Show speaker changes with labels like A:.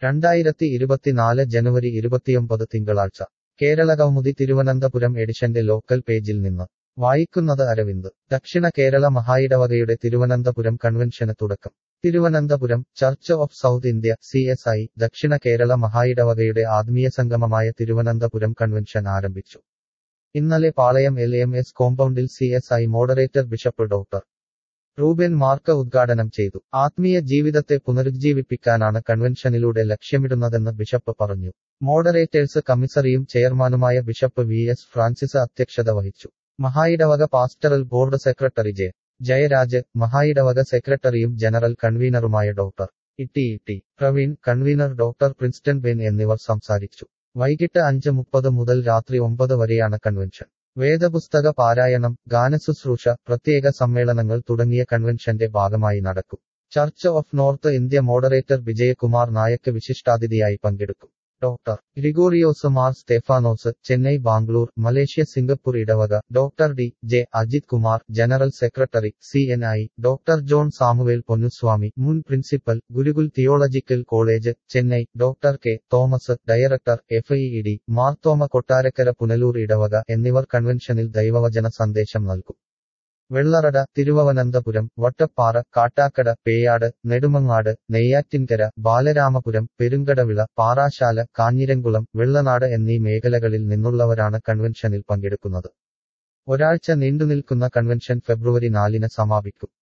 A: രണ്ടായിരത്തി ഇരുപത്തിനാല് ജനുവരി ഇരുപത്തിയൊമ്പത് തിങ്കളാഴ്ച കേരളകൗമുദി തിരുവനന്തപുരം എഡിഷന്റെ ലോക്കൽ പേജിൽ നിന്ന് വായിക്കുന്നത് അരവിന്ദ് ദക്ഷിണ കേരള മഹായിടവകയുടെ തിരുവനന്തപുരം കൺവെൻഷന് തുടക്കം Thiruvananthapuram church of South India C S I ദക്ഷിണ കേരള മഹായിടവകയുടെ ആത്മീയ സംഗമമായ തിരുവനന്തപുരം കൺവെൻഷൻ ആരംഭിച്ചു ഇന്നലെ പാളയം എൽ എം എസ് കോമ്പൗണ്ടിൽ C S I moderator bishop doctor Reuben Mark ഉദ്ഘാടനം ചെയ്തു ആത്മീയ ജീവിതത്തെ പുനരുജ്ജീവിപ്പിക്കാനാണ് കൺവെൻഷനിലൂടെ ലക്ഷ്യമിടുന്നതെന്ന് ബിഷപ്പ് പറഞ്ഞു മോഡറേറ്റേഴ്സ് കമ്മിസറിയും ചെയർമാനുമായ ബിഷപ്പ് വി എസ് ഫ്രാൻസിസ് അധ്യക്ഷത വഹിച്ചു മഹായിടവക pastoral board secretary J Jayaraj മഹായിടവക സെക്രട്ടറിയും ജനറൽ കൺവീനറുമായ doctor Itty Itty Praveen convener doctor Princeton Ben എന്നിവർ സംസാരിച്ചു വൈകിട്ട് അഞ്ച് മുപ്പത് മുതൽ രാത്രി ഒമ്പത് വരെയാണ് കൺവെൻഷൻ വേദപുസ്തക പാരായണം ഗാനശുശ്രൂഷ പ്രത്യേക സമ്മേളനങ്ങൾ തുടങ്ങിയ കൺവെൻഷന്റെ ഭാഗമായി നടക്കും church of north India moderator Vijayakumar Nayak വിശിഷ്ടാതിഥിയായി പങ്കെടുക്കും doctor Gregorios Mar Stephanos Chennai Bangalore Malaysia Singapore ഇടവക doctor D J Ajith Kumar general secretary C N I doctor John Samuel Ponnuswamy മുൻ principal Gurukul theological college Chennai doctor K Thomas director F E D Marthoma Kottarakkara Punalur ഇടവക എന്നിവർ കൺവെൻഷനിൽ ദൈവവചന സന്ദേശം നൽകും വെള്ളറട തിരുവനന്തപുരം വട്ടപ്പാറ കാട്ടാക്കട പേയാട് നെടുമങ്ങാട് നെയ്യാറ്റിൻകര ബാലരാമപുരം പെരുങ്കടവിള പാറാശാല കാഞ്ഞിരംകുളം വെള്ളനാട് എന്നീ മേഖലകളിൽ നിന്നുള്ളവരാണ് കൺവെൻഷനിൽ പങ്കെടുക്കുന്നത് ഒരാഴ്ച നീണ്ടുനിൽക്കുന്ന കൺവെൻഷൻ ഫെബ്രുവരി നാലിന് സമാപിക്കും